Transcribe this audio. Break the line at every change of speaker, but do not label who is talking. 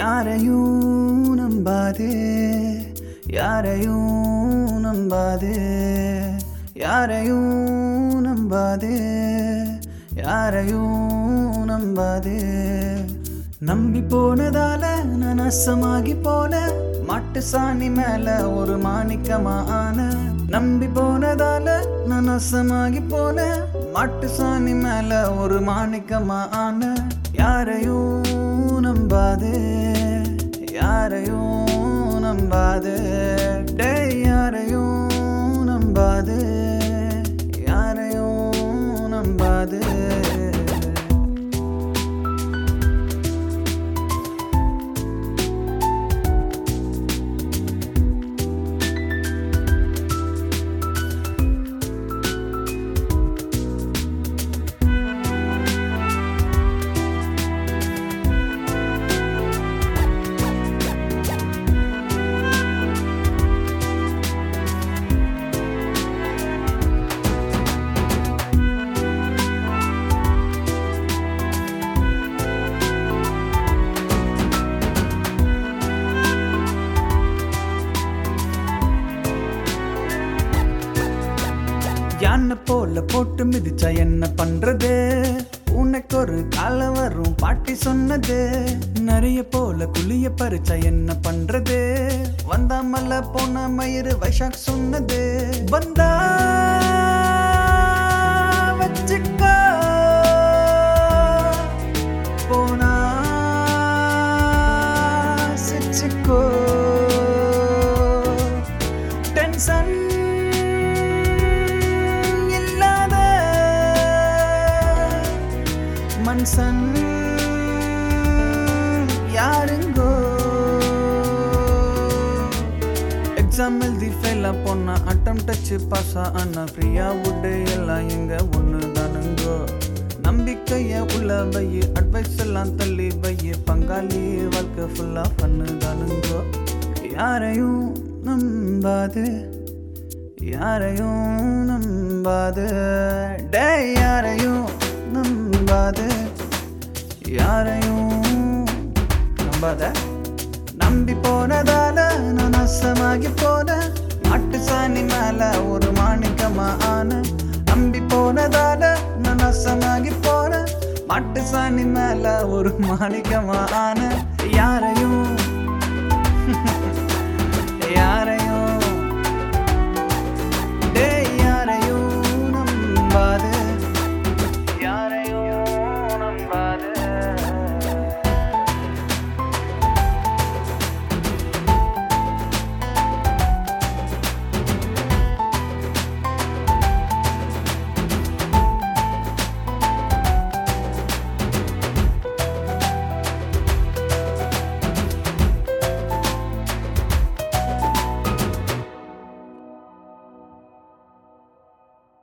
யாரையும் நம்பாதே யாரையும் நம்பாதே யாரையும் நம்பாதே யாரையும் நம்பாதே நம்பி போனதால நான் அசமாகி போன மாட்டு சாணி மேல ஒரு மாணிக்கமா ஆன நம்பி போனதால நான் அசமாகி போன மாட்டு சாணி மேல ஒரு மாணிக்கமா ஆன யாரையும் நம்பாதே யாரையும் நம்பாதே டேய் யாரையும் நம்பாதே யாரையும் நம்பாதே யானை போல போட்டு மிதிச்சா என்ன பண்றது உனக்கு ஒரு காலம் வரும் பாட்டி சொன்னது நிறைய போல குளிய பறிச்சா என்ன பண்றது வந்தாமல்ல போன மயிறு வைஷாக் சொன்னது வந்தா வச்சுக்கோ போனா சிச்சுக்கோ டென்ஷன் இல்லாத மனுஷன் யாருங்கோ எக்ஸாம் எழுதி ஃபெயிலா போனா அட்டம் டச்சு பாஸா ஆனா ஃப்ரீயா விட்டு எல்லாம் எங்க ஒன்று தானுங்கோ நம்பிக்கைய உள்ள வையு அட்வைஸ் எல்லாம் தள்ளி வையு பங்காளி வாழ்க்கை ஃபுல்லா பண்ணு தானுங்கோ யாரையும் நம்பாது யாரையும் நம்பாது டே யாரையும் நம்பாது யாரையும் நம்பாத நம்பி போனதால நான் அசமாகி போன மாட்டு சாணி மேல ஒரு மாணிக்கமா ஆன நம்பி போனதால நான் அசமாகி போன மாட்டு சாணி மேல ஒரு மாணிக்கமா ஆன யார